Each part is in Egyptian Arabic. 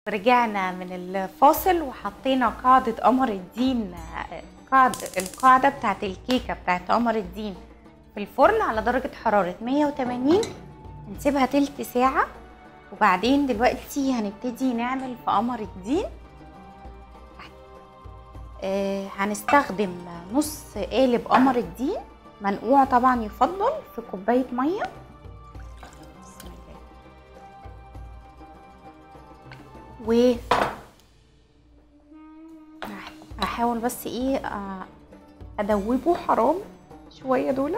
رجعنا من الفاصل وحطينا قاعدة قمر الدين قاعدة القاعدة بتاعت الكيكة بتاعت قمر الدين في الفرن على درجة حرارة 180 هنسيبها تلت ساعة وبعدين دلوقتي هنبتدي نعمل في قمر الدين آه هنستخدم نص قالب قمر الدين منقوع طبعا يفضل في كوباية مية بسم الله و هحاول بس ايه آه، ادوبه حرام شويه دول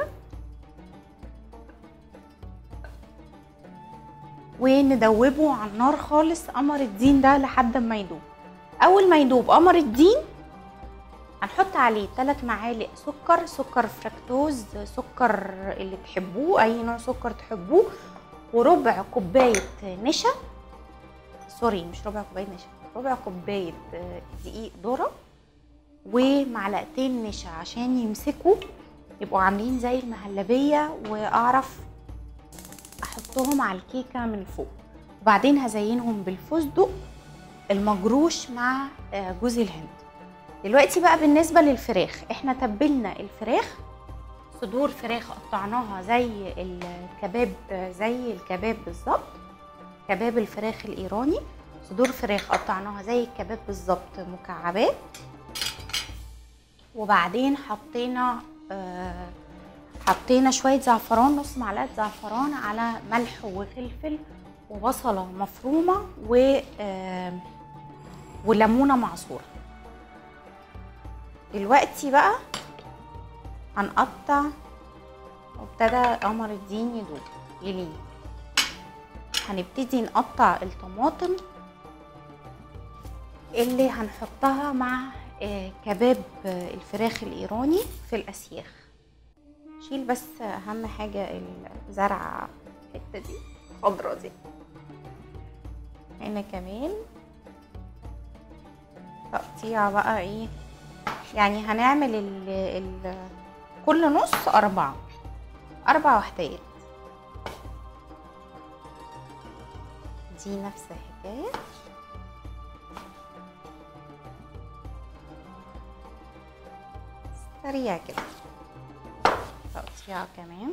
وندوبه على النار خالص قمر الدين ده لحد ما يدوب اول ما يدوب قمر الدين هنحط عليه 3 معالق سكر سكر فركتوز سكر اللي تحبوه اي نوع سكر تحبوه وربع كوبايه نشا سوري مش ربع كوبايه نشا ربع كوبايه آه، دقيق ذره ومعلقتين نشا عشان يمسكوا يبقوا عاملين زي المهلبيه واعرف احطهم على الكيكه من فوق وبعدين هزينهم بالفستق المجروش مع آه، جوز الهند دلوقتي بقى بالنسبه للفراخ احنا تبلنا الفراخ صدور فراخ قطعناها زي الكباب زي الكباب بالظبط كباب الفراخ الايراني صدور فراخ قطعناها زي الكباب بالظبط مكعبات وبعدين حطينا آه، حطينا شويه زعفران نص معلقه زعفران على ملح وفلفل وبصله مفرومه و آه، وليمونه معصوره دلوقتي بقى هنقطع وابتدى قمر الدين يدوب يلين هنبتدي نقطع الطماطم اللي هنحطها مع آه، كباب آه، الفراخ الايراني في الاسياخ شيل بس اهم حاجه الزرعه الحته دي الخضرا دي هنا كمان تقطيع بقى ايه يعني هنعمل ال ال كل نص أربعة أربع وحدات دي نفس الحكاية سريع كده تقطيع كمان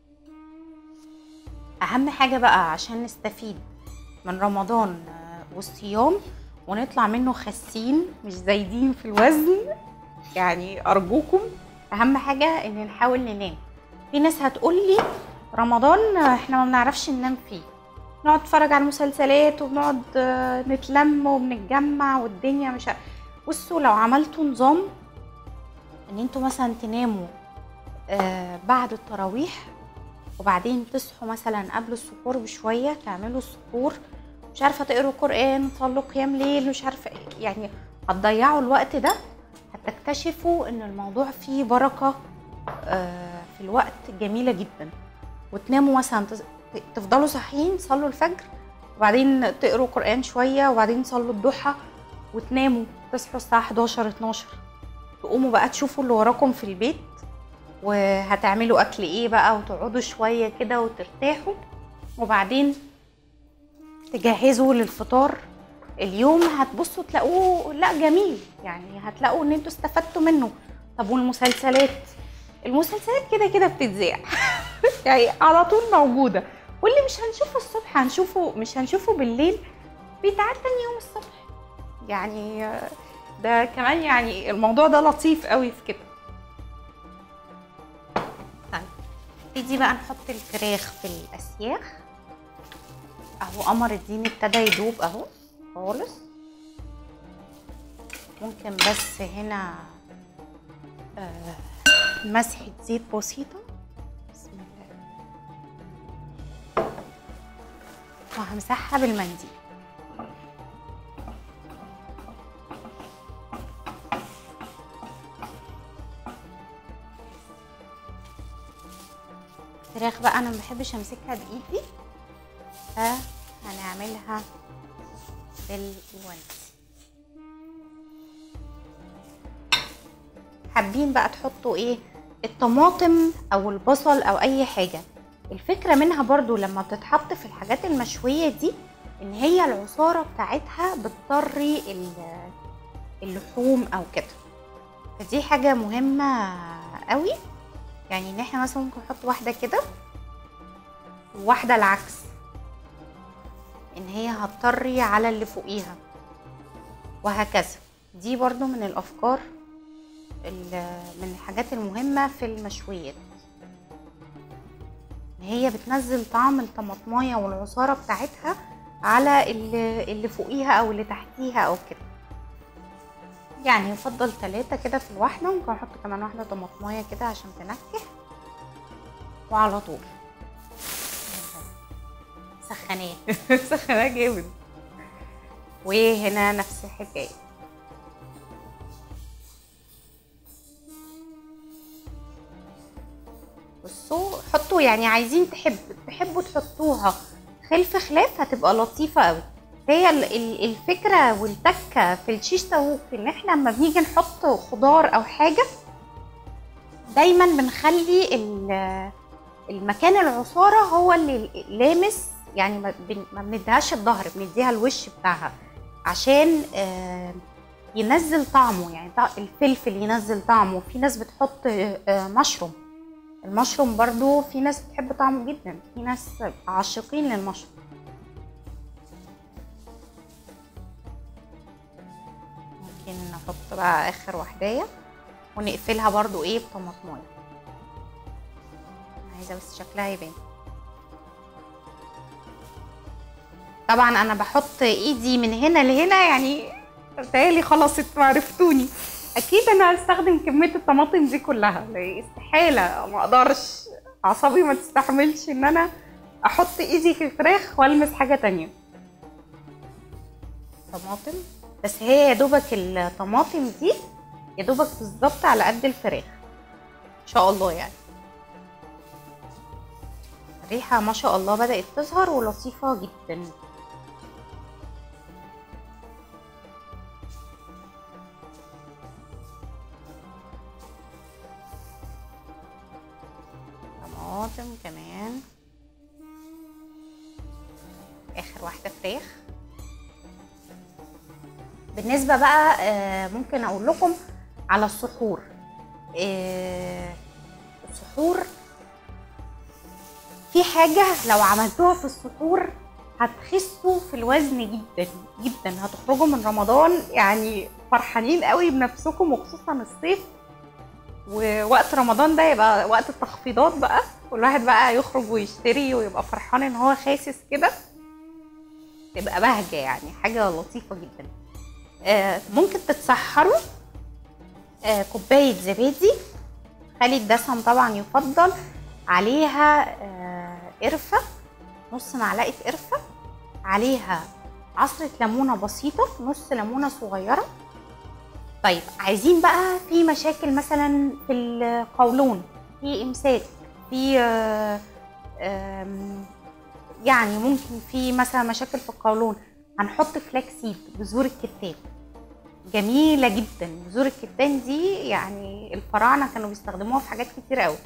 أهم حاجة بقى عشان نستفيد من رمضان آه، والصيام ونطلع منه خاسين مش زايدين في الوزن يعني ارجوكم اهم حاجه ان نحاول ننام في ناس هتقول لي رمضان احنا ما بنعرفش ننام فيه نقعد نتفرج على المسلسلات وبنقعد آه، نتلم وبنتجمع والدنيا مش ع- بصوا لو عملتوا نظام ان انتوا مثلا تناموا آه، بعد التراويح وبعدين تصحوا مثلا قبل السحور بشويه تعملوا السحور مش عارفه تقروا قران تصلوا قيام ليل مش عارفه إيه. يعني هتضيعوا الوقت ده هتكتشفوا ان الموضوع فيه بركه آه، في الوقت جميله جدا وتناموا مثلا تز- تفضلوا صاحيين تصلوا الفجر وبعدين تقروا قران شويه وبعدين تصلوا الضحى وتناموا تصحوا الساعه 11 12 تقوموا بقى تشوفوا اللي وراكم في البيت وهتعملوا اكل ايه بقى وتقعدوا شويه كده وترتاحوا وبعدين تجهزوا للفطار اليوم هتبصوا تلاقوه لا جميل يعني هتلاقوا ان انتوا استفدتوا منه طب والمسلسلات المسلسلات كده كده بتتذاع يعني على طول موجوده واللي مش هنشوفه الصبح هنشوفه مش هنشوفه بالليل بيتعاد تاني يوم الصبح يعني آه، ده كمان يعني الموضوع ده لطيف قوي في كده طيب نبتدي بقى نحط الفراخ في الاسياخ اهو قمر الدين ابتدى يدوب اهو خالص ممكن بس هنا آه مسحة زيت بسيطة بسم الله وهمسحها بالمنديل الفراخ بقى انا ما بحبش امسكها بايدي فهنعملها بالجوانتي حابين بقى تحطوا ايه الطماطم او البصل او اي حاجه الفكره منها برضو لما بتتحط في الحاجات المشويه دي ان هي العصاره بتاعتها بتطري ال- اللحوم او كده فدي حاجه مهمه قوي يعني ان احنا مثلا ممكن نحط واحده كده وواحده العكس ان هي هتطري على اللي فوقيها وهكذا دي برضو من الافكار ال- من الحاجات المهمه في المشويات ان هي بتنزل طعم الطماطمايه والعصاره بتاعتها على اللي, اللي فوقيها او اللي تحتيها او كده يعني يفضل ثلاثة كده في الواحدة ممكن احط كمان واحدة طماطمايه كده عشان تنكه وعلى طول سخناه سخناه جامد وهنا نفس الحكايه بصوا حطوا يعني عايزين تحب تحبوا تحطوها خلف خلاف هتبقى لطيفه قوي هي ال- ال- الفكره والتكه في الشيش طاووق ان احنا لما بنيجي نحط خضار او حاجه دايما بنخلي ال- المكان العصاره هو اللي لامس يعني ما بن- ما بنديهاش الظهر بنديها الوش بتاعها عشان آه، ينزل طعمه يعني طع- الفلفل ينزل طعمه في ناس بتحط آه، مشروم المشروم برضو في ناس بتحب طعمه جدا في ناس عاشقين للمشروم ممكن نحط بقى اخر واحدايه ونقفلها برضو ايه بطماطمايه عايزه بس شكلها يبان طبعا انا بحط ايدي من هنا لهنا يعني بتهيألي خلاص انتوا عرفتوني اكيد انا هستخدم كميه الطماطم دي كلها لأن استحاله ما اقدرش اعصابي ما تستحملش ان انا احط ايدي في الفراخ والمس حاجه تانية طماطم بس هي يا دوبك الطماطم دي يا دوبك بالظبط على قد الفراخ ان شاء الله يعني الريحه ما شاء الله بدات تظهر ولطيفه جدا طماطم كمان اخر واحده فراخ بالنسبه بقى آه، ممكن اقول لكم على السحور آه، السحور في حاجه لو عملتوها في السحور هتخسوا في الوزن جدا جدا هتخرجوا من رمضان يعني فرحانين قوي بنفسكم وخصوصا الصيف ووقت رمضان ده يبقى وقت التخفيضات بقى والواحد بقى يخرج ويشتري ويبقى فرحان ان هو خاسس كده تبقى بهجة يعني حاجة لطيفة جدا آه، ممكن تتسحروا آه، كوباية زبادي خالي الدسم طبعا يفضل عليها آه، قرفة نص معلقة قرفة عليها عصرة ليمونة بسيطة نص ليمونة صغيرة طيب عايزين بقى في مشاكل مثلا في القولون في امساك في آه، آم، يعني ممكن في مثلا مشاكل في القولون هنحط فلاكسيد بذور الكتان جميلة جدا بذور الكتان دي يعني الفراعنة كانوا بيستخدموها في حاجات كتير قوي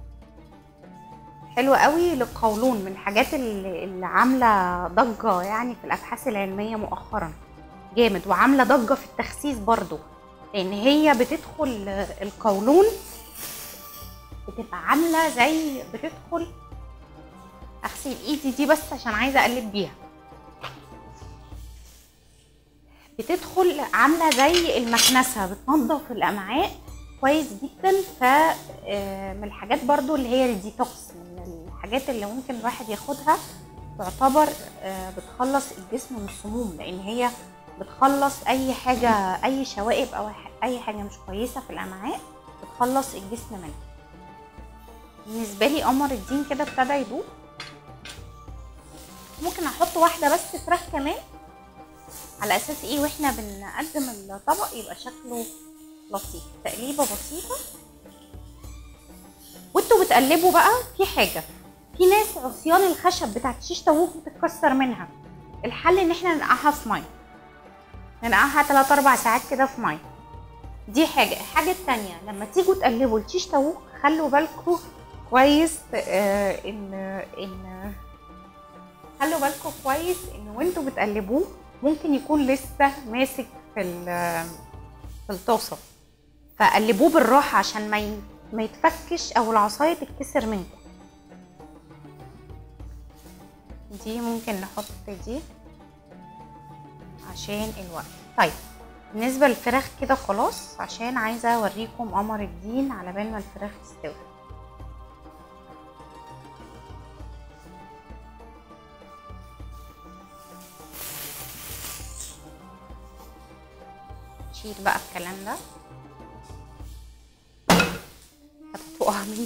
حلوة قوي للقولون من الحاجات اللي اللي عاملة ضجة يعني في الأبحاث العلمية مؤخرا جامد وعاملة ضجة في التخسيس برضو لأن هي بتدخل القولون بتبقى عاملة زي بتدخل أغسل إيدي دي بس عشان عايزة أقلب بيها بتدخل عاملة زي المكنسة بتنظف الأمعاء كويس جدا ف آه، من الحاجات برضو اللي هي الديتوكس من الحاجات اللي ممكن الواحد ياخدها تعتبر آه، بتخلص الجسم من السموم لان هي بتخلص اي حاجه اي شوائب او اي حاجه مش كويسه في الامعاء بتخلص الجسم منها بالنسبه لي قمر الدين كده ابتدى يدوب ممكن احط واحده بس فراخ كمان على اساس ايه واحنا بنقدم الطبق يبقى شكله لطيف تقليبه بسيطه وانتوا بتقلبوا بقى في حاجه في ناس عصيان الخشب بتاعت شيش طاووق بتتكسر منها الحل ان احنا ننقعها في ميه ننقعها 3 4 ساعات كده في ميه دي حاجه الحاجه التانية لما تيجوا تقلبوا الشيش طاووق خلوا بالكم كويس آه ان ان خلوا بالكم كويس ان وانتوا بتقلبوه ممكن يكون لسه ماسك في ال- في الطاسه فقلبوه بالراحه عشان ما ي- ما يتفكش او العصايه تتكسر منكم دي ممكن نحط دي عشان الوقت طيب بالنسبه للفراخ كده خلاص عشان عايزه اوريكم قمر الدين على بال ما الفراخ تستوي شيل بقى الكلام ده هتقع مني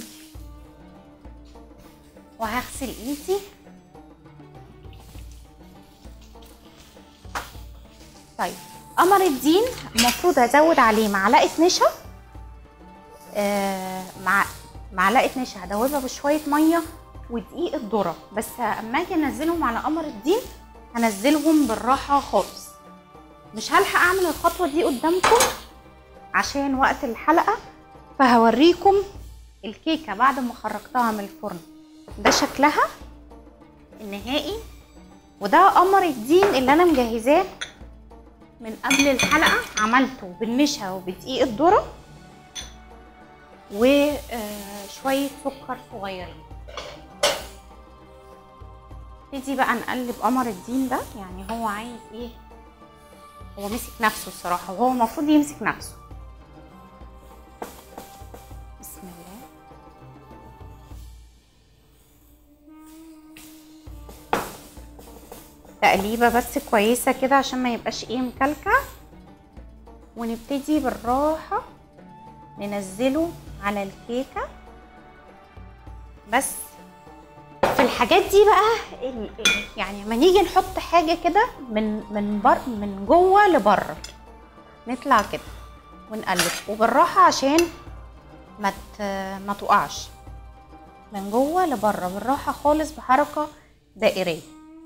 وهغسل ايدي طيب قمر الدين المفروض ازود عليه معلقه نشا آه مع معلقه نشا هدوبها بشويه ميه ودقيق الذره بس اما اجي انزلهم على قمر الدين هنزلهم بالراحه خالص مش هلحق اعمل الخطوه دي قدامكم عشان وقت الحلقه فهوريكم الكيكه بعد ما خرجتها من الفرن ده شكلها النهائي وده قمر الدين اللي انا مجهزاه من قبل الحلقه عملته بالنشا وبدقيق الذره وشويه سكر صغيرين نبتدي بقى نقلب قمر الدين ده يعني هو عايز ايه هو مسك نفسه الصراحه وهو المفروض يمسك نفسه بسم الله تقليبه بس كويسه كده عشان ما يبقاش ايه مكلكع ونبتدي بالراحه ننزله على الكيكه بس في الحاجات دي بقى ال- ال- يعني لما نيجي نحط حاجه كده من من بر من جوه لبره نطلع كده ونقلب وبالراحه عشان ما ت- ما تقعش من جوه لبره بالراحه خالص بحركه دائريه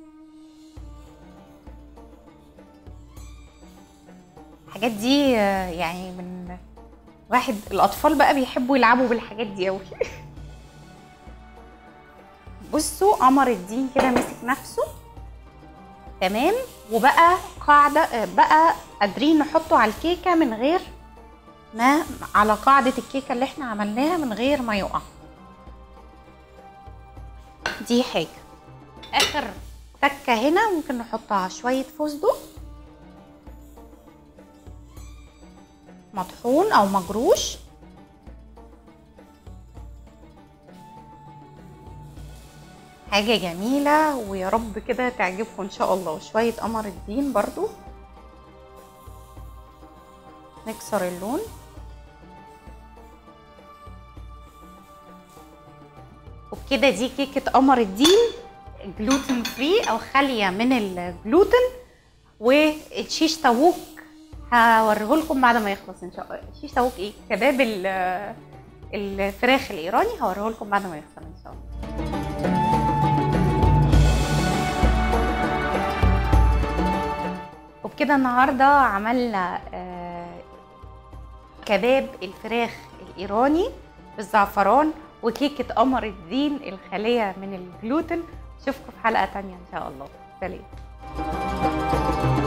الحاجات دي آه، يعني من واحد الاطفال بقى بيحبوا يلعبوا بالحاجات دي قوي بصوا قمر الدين كده مسك نفسه تمام وبقى قاعده آه، بقى قادرين نحطه على الكيكه من غير ما على قاعده الكيكه اللي احنا عملناها من غير ما يقع دي حاجه اخر تكه هنا ممكن نحطها شويه فستق مطحون او مجروش حاجة جميلة ويا رب كده تعجبكم ان شاء الله وشوية قمر الدين برضو نكسر اللون وبكده دي كيكة قمر الدين جلوتين فري او خالية من الجلوتين والشيش طاووق هوريه لكم بعد ما يخلص ان شاء الله شيش طاووق ايه كباب ال- الفراخ الايراني هوريه لكم بعد ما يخلص ان شاء الله وبكده النهارده عملنا آه، كباب الفراخ الايراني بالزعفران وكيكه قمر الدين الخاليه من الجلوتين اشوفكم في حلقه تانية ان شاء الله سلام